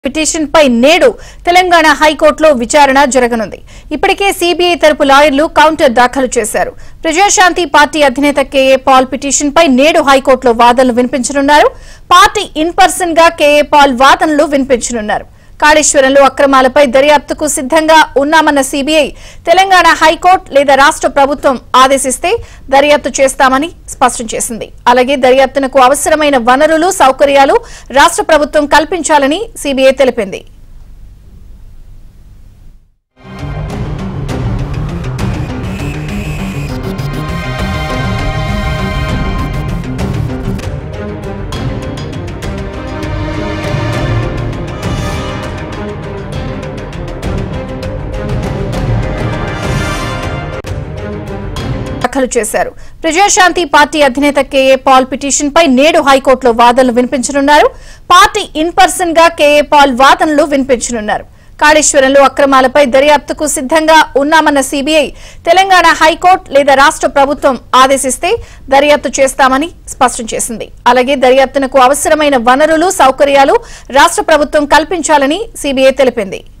petition పై నేడు తెలంగాణ హైకోర్టులో విచారణ జరగనుంది ఇప్పటికే సిబిఐ తరపు లాయర్లు కౌంటర్ దాఖలు చేశారు ప్రజాశాంతి పార్టీ అధినేత కేఏ పాల్ పిటిషన్ పై నేడు హైకోర్టులో వాదనలు వినిపించనున్నారు పార్టీ ఇన్ పర్సన్ గా కేఏ పాల్ వాదనలు వినిపించనున్నారు కాళేశ్వరంలో అక్రమాలపై దర్యాప్తుకు సిద్ధంగా ఉన్నామన్న సిబిఐ తెలంగాణ హైకోర్టు లేదా రాష్ట్ర ప్రభుత్వం ఆదేశిస్తే దర్యాప్తు చేస్తామని స్పష్టం చేసింది అలాగే దర్యాప్తునకు అవసరమైన వనరులు సౌకర్యాలు రాష్ట్ర ప్రభుత్వం కల్పించాలని సిబిఐ తెలిపింది దాఖలు చేశారు ప్రజాశాంతి పార్టీ అధినేత కేఏ పాల్ పిటిషన్ పై నేడు హైకోర్టులో వాదనలు వినిపించనున్నారు పార్టీ ఇన్ పర్సన్ గా కేఏ పాల్ వాదనలు వినిపించనున్నారు కాళేశ్వరంలో అక్రమాలపై దర్యాప్తుకు సిద్ధంగా ఉన్నామన్న సిబిఐ తెలంగాణ హైకోర్టు లేదా రాష్ట్ర ప్రభుత్వం ఆదేశిస్తే దర్యాప్తు చేస్తామని స్పష్టం చేసింది అలాగే దర్యాప్తునకు అవసరమైన వనరులు సౌకర్యాలు రాష్ట్ర ప్రభుత్వం కల్పించాలని సిబిఐ తెలిపింది